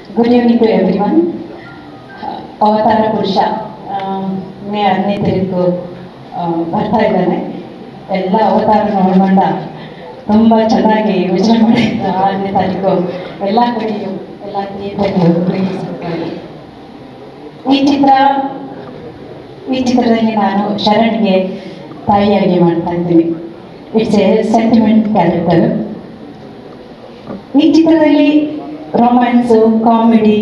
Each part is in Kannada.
Good evening to everyone Avatara Purusha ಆ, ಮೇ ಹದಿನೈದು ತಾರೀಕು ಆ, ಬರ್ತಾ ಇದ್ದಾನೆ ಎಲ್ಲ ಅವತಾರ ನೋಡ್ಕೊಂಡ ತುಂಬ ಚೆನ್ನಾಗಿ ವಿಜೃಂಭಣೆ ಆರನೇ ತಾರೀಕು ಎಲ್ಲ ಕಡೆಯೂ ಎಲ್ಲ ಥಿಯೇಟರ್ಗಳು ರಿಲೀಸ್ ಆಗ್ತದೆ ಈ ಚಿತ್ರ ಈ ಚಿತ್ರದಲ್ಲಿ ನಾನು ಶರಣ್ಗೆ ತಾಯಿಯಾಗಿ ಮಾಡ್ತಾ ಇದ್ದೀನಿ ಇಟ್ಸ್ ಎ ಸೆಂಟಿಮೆಂಟ್ ಕ್ಯಾರೆಕ್ಟರ್ ಈ ಚಿತ್ರದಲ್ಲಿ romance comedy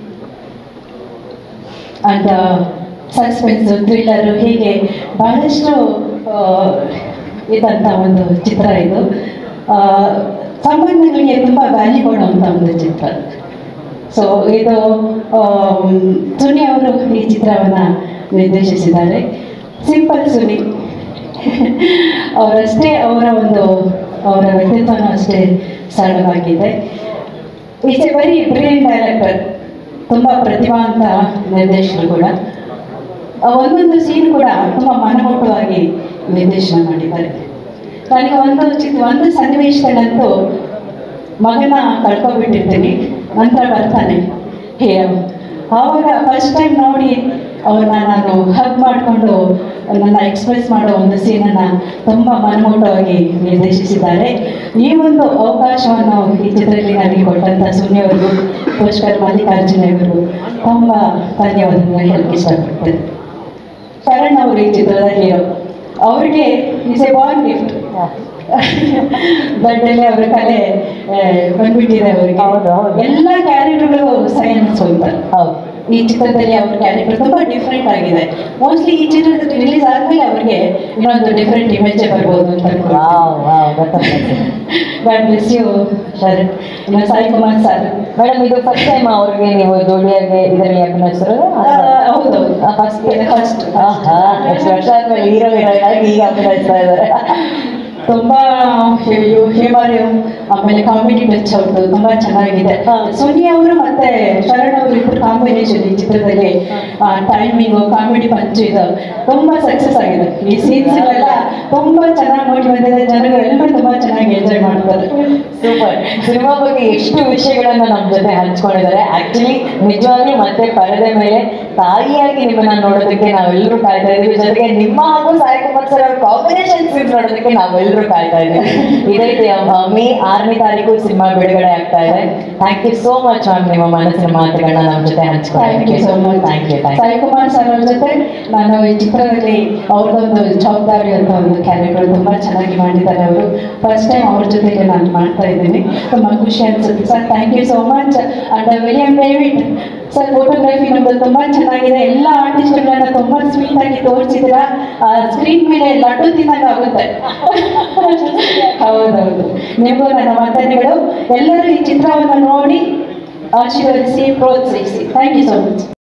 and suspense thriller ಹೀಗೆ ಬಹಳಷ್ಟು ಆ, ಇದ್ದಂಥ ಒಂದು ಚಿತ್ರ ಇದು ಆ, ಸಂಬಂಧಗಳಿಗೆ ತುಂಬ ವ್ಯಾಲ್ಯೂ ಕೊಡುವಂಥ ಒಂದು ಚಿತ್ರ ಸೊ ಇದು ಆಮ್, ಸುನಿ ಅವರು ಈ ಚಿತ್ರವನ್ನು ನಿರ್ದೇಶಿಸಿದ್ದಾರೆ ಸಿಂಪಲ್ ಸುನಿ ಅವರಷ್ಟೇ ಅವರ ಒಂದು ಅವರ ವ್ಯಕ್ತಿತ್ವನೂ ಅಷ್ಟೇ ಸರಳವಾಗಿದೆ it's a very brilliant director ತುಂಬ ಪ್ರತಿಭಾವಂತ ನಿರ್ದೇಶಕರು ಕೂಡ ಆ ಒಂದೊಂದು ಸೀನ್ ಕೂಡ ತುಂಬ ಮನಮುಟ್ಟವಾಗಿ ನಿರ್ದೇಶನ ಮಾಡಿದ್ದಾರೆ ನನಗೆ ಒಂದು ಚಿಕ್ಕ ಒಂದು ಸನ್ನಿವೇಶದಲ್ಲಂತೂ ಮಗನ ಕಳ್ಕೊಬಿಟ್ಟಿರ್ತೀನಿ ನಂತರ ಬರ್ತಾನೆ ಹೇ ಆವಾಗ ಫಸ್ಟ್ ಟೈಮ್ ನೋಡಿ ಅವ್ರನ್ನ ನಾನು ಹಗ್ ಮಾಡಿಕೊಂಡು ನನ್ನ ಎಕ್ಸ್ಪ್ರೆಸ್ ಮಾಡೋ ಒಂದು ಸೀನನ್ನು ತುಂಬ ಮನಮುಟ್ಟವಾಗಿ ನಿರ್ದೇಶಿಸಿದ್ದಾರೆ ಈ ಒಂದು ಅವಕಾಶವನ್ನು ಈ ಚಿತ್ರದಲ್ಲಿ ನನಗೆ ಕೊಟ್ಟಂಥ ಸುನಿಯವರು ಪುಷ್ಕರ್ ಮಲ್ಲಿಕಾರ್ಜುನ ಇವರು ತುಂಬ ಧನ್ಯವಾದಗಳನ್ನ ಹೇಳಕ್ಕೆ ಇಷ್ಟಪಡ್ತೇನೆ ಶರಣ್ ಅವರು ಈ ಚಿತ್ರದ ಹೀರೋ ಅವ್ರಿಗೆ ಇಸ್ ಎ ಬಾರ್ನ್ ಗಿಫ್ಟ್ ದಡ್ಡಲ್ಲಿ ಅವರ ಕಲೆ ಆ, ಬಂದ್ಬಿಟ್ಟಿದೆ ಅವರಿಗೆ ಹೌದು, ಹೌದು. ಎಲ್ಲ ಕ್ಯಾರೆಕ್ಟರ್ಗಳು ಸೈನ್ಸ್ ಅಂತ ಹೌದು ಈ ಚಿತ್ರದಲ್ಲಿ ಅವ್ರ ಕ್ಯಾರೆಕ್ಟರ್ ತುಂಬಾ ಡಿಫ್ರೆಂಟ್ ಆಗಿದೆ ಮೋಸ್ಟ್ಲಿ ಈ ಚಿತ್ರ ರಿಲೀಸ್ ಆದ್ಮೇಲೆ ಅವ್ರಿಗೆ ಇನ್ನೊಂದು ಡಿಫ್ರೆಂಟ್ ಇಮೇಜ್ ಬರ್ಬೋದು ಅಂತ ಅನ್ಕೊಂಡು ವಾವ್ ವಾವ್ ಗೊತ್ತಾಗ್ತದೆ ಗಾಡ್ ಬ್ಲೆಸ್ ಯು ಶರಣ್ ಇನ್ನು ಸಾಯಿ ಕುಮಾರ್ ಸರ್ ಮೇಡಮ್ ಇದು ಫಸ್ಟ್ ಟೈಮ್ ಅವ್ರಿಗೆ ನೀವು ಜೋಡಿಯಾಗಿ ಇದರಲ್ಲಿ ಅಭಿನಯಿಸಿರೋದು ಹೌದು ಫಸ್ಟ್ ಫಸ್ಟ್ ಆಹಾ ಎಷ್ಟು ವರ್ಷ ಆದ್ಮೇಲೆ ಹೀರೋ ಹೀರೋಯಿನ್ ಆಗಿ ಈಗ ಅಭಿನಯಿಸ್ತಾ ಇದ್ದಾರೆ ತುಂಬಾ ಹ್ಯೂಮರ್ ಆಮೇಲೆ ಕಾಮಿಡಿ ಟಚ್ ಅವ್ರದ್ದು ತುಂಬಾ ಚೆನ್ನಾಗಿದೆ ಸೋನಿ ಅವರು ಮತ್ತೆ ಶರಣ್ ಅವರು ಇಬ್ಬರು ಕಾಂಬಿನೇಷನ್ ಈ ಚಿತ್ರದಲ್ಲಿ ಟೈಮಿಂಗು ಕಾಮಿಡಿ ಪಂಚು ಇದು ತುಂಬಾ ಸಕ್ಸಸ್ ಆಗಿದೆ ಈ ಸೀನ್ಸ್ ಎಲ್ಲ ತುಂಬಾ ಚೆನ್ನಾಗಿ ಮಾಡಿ ಬಂದಿದೆ ಜನರು ಎಲ್ಲರೂ ತುಂಬಾ ಚೆನ್ನಾಗಿ ಎಂಜಾಯ್ ಮಾಡ್ತಾರೆ ಸೂಪರ್ ಸಿನಿಮಾ ಬಗ್ಗೆ ಎಷ್ಟು ವಿಷಯಗಳನ್ನ ನಮ್ಮ ಜೊತೆ ಹಂಚ್ಕೊಂಡಿದ್ದಾರೆ ಆಕ್ಚುಲಿ ನಿಜವಾಗ್ಲೂ ಮತ್ತೆ ಪರದೆ ಮೇಲೆ ತಾಯಿಯಾಗಿ ನಿಮ್ಮನ್ನ ನೋಡೋದಕ್ಕೆ ನಾವೆಲ್ಲರೂ ಕಾಯ್ತಾ ಇದೀವಿ ಜೊತೆಗೆ ನಿಮ್ಮ ಹಾಗೂ ಸಾಯಿ ಕುಮಾರ್ ಸರ್ ಅವ್ರ ಕಾಂಬಿನೇಷನ್ ಸೀನ್ ನೋಡೋದಕ್ಕೆ ನಾವೆಲ್ಲರೂ ಕಾಯ್ತಾ ಇದ್ದೀವಿ ಇದೇ ರೀತಿ, ಆ, ಮೇ ಆರನೇ ತಾರೀಕು ಸಿನಿಮಾ ಬಿಡುಗಡೆ ಆಗ್ತಾ ಇದೆ thank you so much ma'am ನಿಮ್ಮ ಮನಸ್ಸಿನ ಮಾತುಗಳನ್ನ ನಮ್ಮ ಜೊತೆ thank you so much thank you thank Sai Kumar sir ಅವ್ರ ಜೊತೆ ನಾನು ಈ ಚಿತ್ರದಲ್ಲಿ ಅವ್ರದ್ದೊಂದು ಜವಾಬ್ದಾರಿ ಅಂತ ಒಂದು ಕ್ಯಾರೆಕ್ಟರ್ ತುಂಬಾ ಚೆನ್ನಾಗಿ ಮಾಡಿದ್ದಾರೆ ಅವರು ಫಸ್ಟ್ ಟೈಮ್ ಅವ್ರ ಜೊತೆಗೆ ನಾನು ಮಾಡ್ತಾ ಇದ್ದೀನಿ ತುಂಬಾ ಖುಷಿ ಅನ್ಸುತ್ತೆ sir thank you so much and William David sir photography ನಮ್ದು ತುಂಬಾ ಚೆನ್ನಾಗಿದೆ ಎಲ್ಲ ಆರ್ಟಿಸ್ಟ್ಗಳನ್ನ ತುಂಬಾ ಸ್ವೀಟ್ ಆಗಿ ತೋರಿಸಿದ್ರ ಸ್ಕ್ರೀನ್ ಮೇಲೆ ಲಡ್ಡು ತಿನ್ನಂಗ ಆಗುತ್ತೆ ಹೌದೌದು ನಿಮಗೂ ನನ್ನ ವಂದನೆಗಳು ಎಲ್ಲರೂ ಈ ಚಿತ್ರವನ್ನು ನೋಡಿ ಆಶೀರ್ವದಿಸಿ ಪ್ರೋತ್ಸಾಹಿಸಿ ಥ್ಯಾಂಕ್ ಯು ಸೋ ಮಚ್